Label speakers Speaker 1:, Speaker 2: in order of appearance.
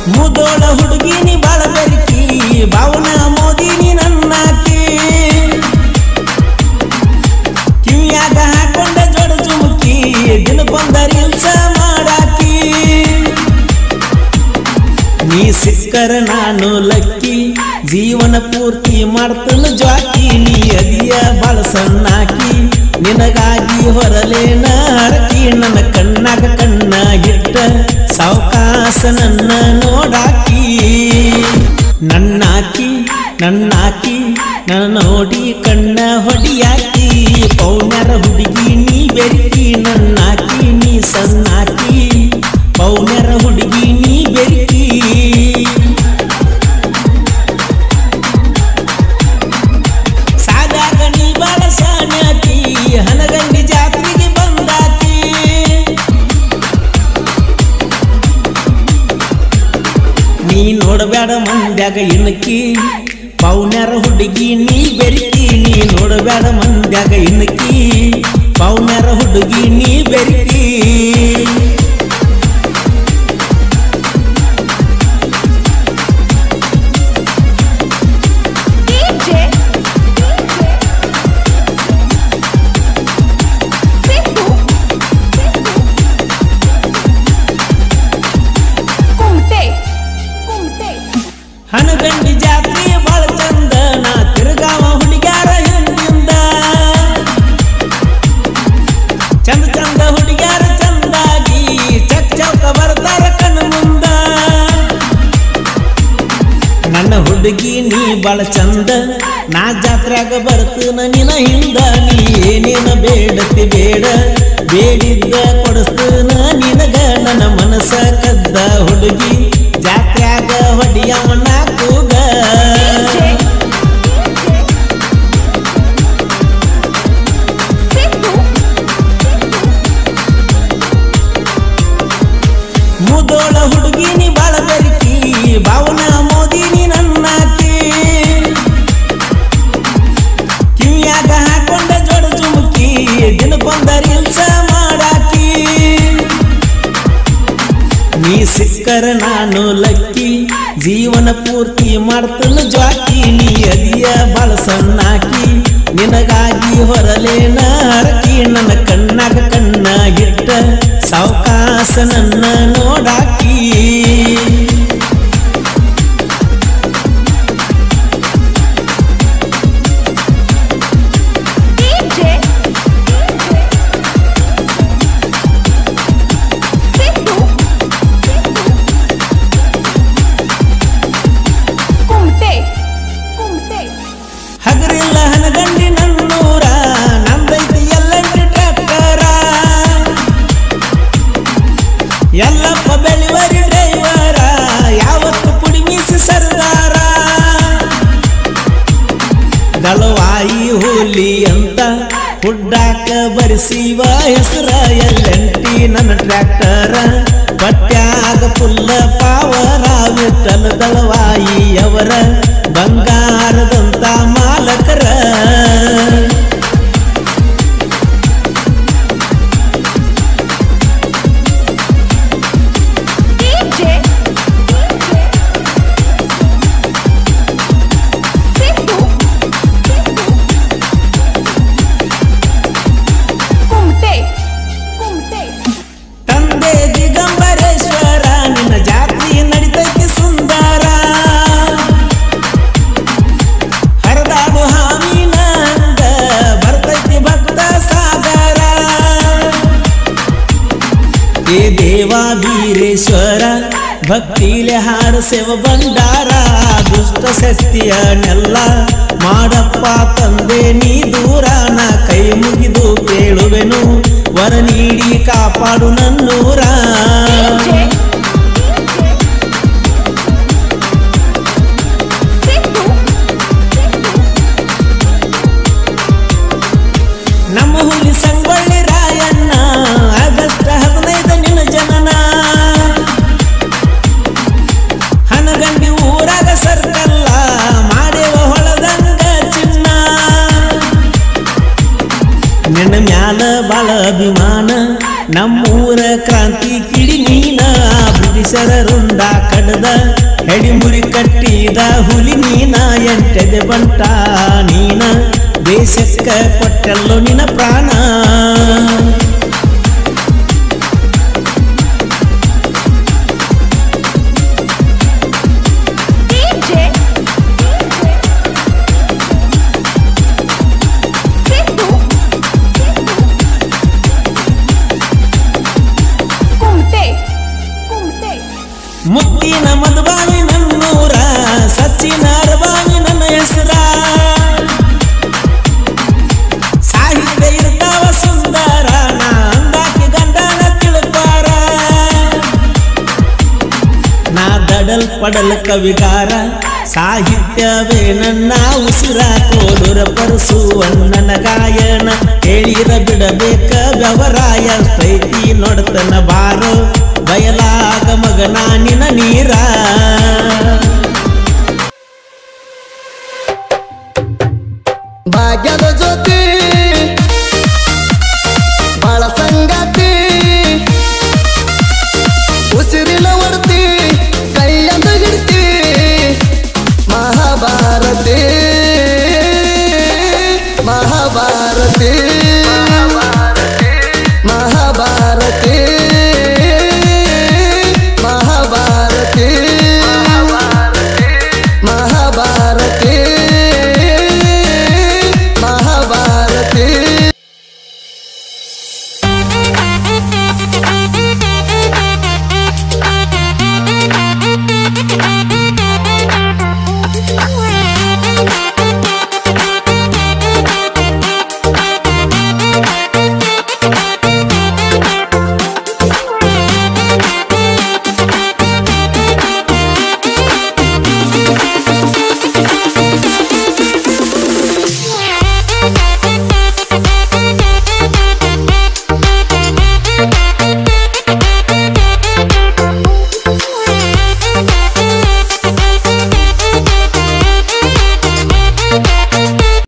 Speaker 1: ಮುದೋಳ ಹುಡುಗಿನಿ ಬಾಳ ಬೆರಕಿ ಭಾವನ ಮೋದಿನಿ ನನ್ನಾಕಿ ಕಿವಿಯಾಗ ಹಾಕೊಂಡ ಜೋಡ ಜುಮುಕಿ ದಿನಕ್ಕೊಂದ ರೀಲ್ಸ ಮಾಡಾಕಿ ನೀ ಸಿಕ್ಕರ ನಾನು ಲಕ್ಕಿ ಜೀವನ ಪೂರ್ತಿ ಮಾಡ್ತನ ಜ್ವಾಕಿ ನೀ ಅದಿಯ ಬಾಳ ಸಣ್ಣಾಕಿ ನಿನಗಾಗಿ ಹೊರಲೇನ ಹರಕಿ ನನ್ನ ಕಣ್ಣಾಗ ಕಣ್ಣ ಇಟ್ಟ ಸಾವಕಾಶ ನನ್ನ ನೋಡಾಕಿ ನನ್ನಾಕಿ ನನ್ನಾಕಿ ನನ್ನ ನೋಡಿ ಕಣ್ಣ ಹೊಡಿಯಾಕಿ ಪೌನರ ಹುಡುಗಿ ನೀ ಬೆರಕಿ ನನ್ನಾಕಿ ನೀ ಸಣ್ಣಾಕಿ ಪೌನರ ಹುಡುಗಿ ನೀ ಬೆರಕಿ ಸಾದಾಗ ನೀ ಬಾಳ ಶಾನ್ಯಾಕಿ ಹನಗಂಡಿ ಜಾತ್ರೆಗೆ ಬಂದಾಕಿ ನೀ ನೋಡಬೇಡ ಮಂದ್ಯಾಗ ಇಣಕಿ ಪೌನ್ಯಾರ ಹುಡುಗಿ ನೀ ಬೆರಕಿ ನೀ ನೋಡಬೇಡ ಮಂದ್ಯಾಗ ಇಣಕಿ ಪೌನ್ಯಾರ ಹುಡುಗಿ ನೀ ಬೆರಕಿ
Speaker 2: DJ Situ Kumte Kumte
Speaker 1: Hanagandi ಜಾತ್ರೆ ಬಾಳ ಚಂದ ನಾ ತಿರುಗಾವ ಹುಡುಗ್ಯಾರ ಹಿಂದಿಂದ ಚಂದ ಚಂದ ಹುಡುಗ್ಯಾರ ಚಂದಾಗಿ ಚಕ್ ಚೌಕ ಬರ್ತಾರ ಕಣ್ಣು ಮುಂದ ನನ್ನ ಹುಡುಗಿ ನೀ ಬಾಳ ಚಂದ ನಾ ಜಾತ್ರ್ಯಾಗ ಬರ್ತನ ನಿನ ಹಿಂದ ನೀ ಏನೇನ ಬೇಡತಿ ಬೇಡ ಬೇಡಿದ್ದ ಕೊಡಿಸ್ತನ ನಿನಗ ನನ್ನ ಮನಸ್ಸ ಕದ್ದ ಹುಡುಗಿ ಜಾತ್ರ್ಯಾಗ ಹೊಡಿಯವನ ಕೂಗ
Speaker 2: Situ
Speaker 1: ಮುದೋಳ ಹುಡುಗಿ ನೀ ಬಾಳ ಬೆರಕಿ ಭಾವನ ಮೋದಿನಿ ನನ್ನಾಕಿ ಕಿವಿಯಾಗ ಹಾಕೊಂಡ ಜೋಡ ಜುಮುಕಿ ದಿನಕ್ಕೊಂದ ರೀಲ್ಸ ಮಾಡಾಕಿ ನೀ ಸಿಕ್ಕರ ನಾನು ಲಕ್ಕಿ ಜೀವನ ಪೂರ್ತಿ ಮಾಡ್ತನ ಜ್ವಾಕಿ ನೀ ಅದಿಯ ಬಾಳ ಸಣ್ಣಾಕಿ ನಿನಗಾಗಿ ಹೊರಲೇನ ಹರಕಿ ನನ್ನ ಕಣ್ಣಾಗ ಕಣ್ಣ ಇಟ್ಟ ಸಾವಕಾಶ ನನ್ನ ನೋಡಾಕಿ
Speaker 2: DJ Situ Kumte Kumte
Speaker 1: ಹಗರಿಲ್ಲ ಹನಗಂಡಿ ನನ್ನೂರ ನಂದೈತಿ ಎಲ್ಲಂಟಿ ಟ್ರ್ಯಾಕ್ಟರ ಎಲ್ಲಪ್ಪ ಬೆಳಿವರಿ ಡ್ರೈವರ ಯಾವತ್ತು ಪುಡಿ ಮೀಸಿ ಸರ್ದಾರ ದಳವಾಯಿ ಹುಲಿ ಅಂತ ಹುಡ್ಡಾಕ ಬರಿಸಿವ ಹೆಸರ ಎಲ್ಲಂಟಿ ನನ್ನ ಟ್ರ್ಯಾಕ್ಟರ ಬಟ್ಯಾಗ ಪುಲ್ಲ ಪಾವರ Vittala ದಳವಾಯಿಯವರ ಬಂಗಾರದಂತ ಮಾಲಕರ
Speaker 2: DJ Situ Kumte Kumte
Speaker 1: ತಂದೆ ದಿಗಂಬರೇಶ್ವರ ನಿನ್ನ ಜಾತಿ ನಡಿತೈತಿ ಸುಂದರ ಹರದಾಡು ಹಾವಿನ ಹಂಗ ಬರ್ತೈತಿ ಭಕ್ತ ಸಾಗರ ಏ ದೇವ ಬೀರೇಶ್ವರ ಭಕ್ತಿಲೆ ಹಾರಸೆವ ಬಂಡಾರ ದುಷ್ಟ ಶಕ್ತಿಯನ್ನೆಲ್ಲ ಮಾಡಪ್ಪ ತಂದೆ ನೀ ದೂರ ನಾ ಕೈ ಮುಗಿದು ಕೇಳುವೆನು ವರ ನೀಡಿ ಕಾಪಾಡು ನನ್ನೂರ
Speaker 2: DJ Situ
Speaker 1: ನಮ್ಮ ಹುಲಿ ಸಂಗೊಳ್ಳಿ ರಾಯಣ್ಣ ಆಗಸ್ಟ್ ಹದಿನೈದು ನಿನ್ನ ಜನನ ಹನಗಂಡಿ ಊರಾಗ ಸರ್ಕಲ್ಲ ಮಾಡೇವ ಹೊಳದಂಗ ಚಿನ್ನ ನಿನ್ನ ಮ್ಯಾಲ ಬಾಳ ಅಭಿಮಾನ ನಮ್ಮೂರ ಕ್ರಾಂತಿ ಕಿಡಿ ನೀನ ಹರಿಸರ ರುಂಡ ಕಡದ ಹೆಡಿಮುರಿ ಕಟ್ಟಿದ ಹುಲಿ ನೀನ ಎಂಟದೆ ಬಂಟ ನೀನ ದೇಶಕ್ಕ ಕೊಟ್ಟೆಲ್ಲೋ ನಿನ ಪ್ರಾಣ
Speaker 2: DJ ಸಿದ್ದು ಕುಮಟೆ ಕುಮಟೆ
Speaker 1: ಮುತ್ತಿನ ಮಧುಬಾವಿ ನನ್ನೂರ ಸಚ್ಚಿನ ಅರಬಾವಿ ನನ್ನ ಹೆಸರ ಸಾಹಿತ್ಯ ಇರ್ತಾವ ಸುಂದರ ನಾ ಅಂದಾಕಿ ಗಂಡನ ತಿಳ್ಪಾರ ನಾ ದಡಲ್ ಪಡಲ್ ಕವಿಗಾರ ಸಾಹಿತ್ಯವೇ ನನ್ನ ಉಸಿರ ಕೋಲುರ ಪರಸುವಣ್ಣನ ಗಾಯನ ಹೇಳಿರ ಬಿಡಬೇಕ ಬೆವರಾಯ ಸ್ಥೈತಿ ನೋಡ್ತನ ಬಾರೋ ಬಯಲಾಗ ಮಗನ ನಿನ ನೀರ